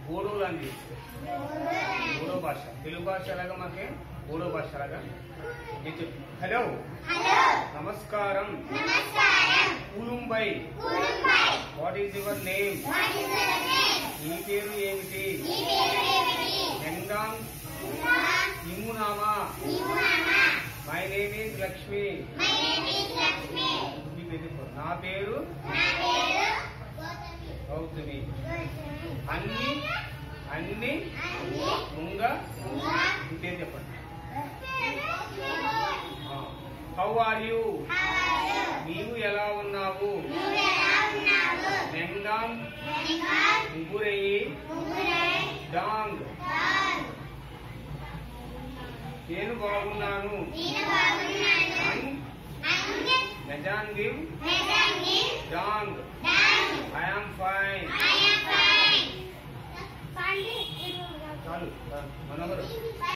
Bodo language Bodo భాష తెలుగు భాష ఎలాగా మాకే బోడో భాష ఎలాగా నేను చెప్పు హలో నమస్కారం కులుంబై వాట్ ఈస్ యువర్ నేమ్ నీ పేరు ఏమిటి ఎంగాంగ్ ఇమ్మునామా మై నేమ్ ఈజ్ లక్ష్మి నీ పేరు చెప్పు. నా పేరు గౌతమి అన్ని అన్ని ముంగ నీ పేరు చెప్పండి హౌ ఆర్ యూ నీవు ఎలా ఉన్నావు నెంగాంగ్ ముగ్గురయ్యి డాంగ్ నేను బాగున్నాను అంగ్ నజాంగివ్ డాంగ్ ఐఆమ్ ఫైన్ చాలు మనోహర్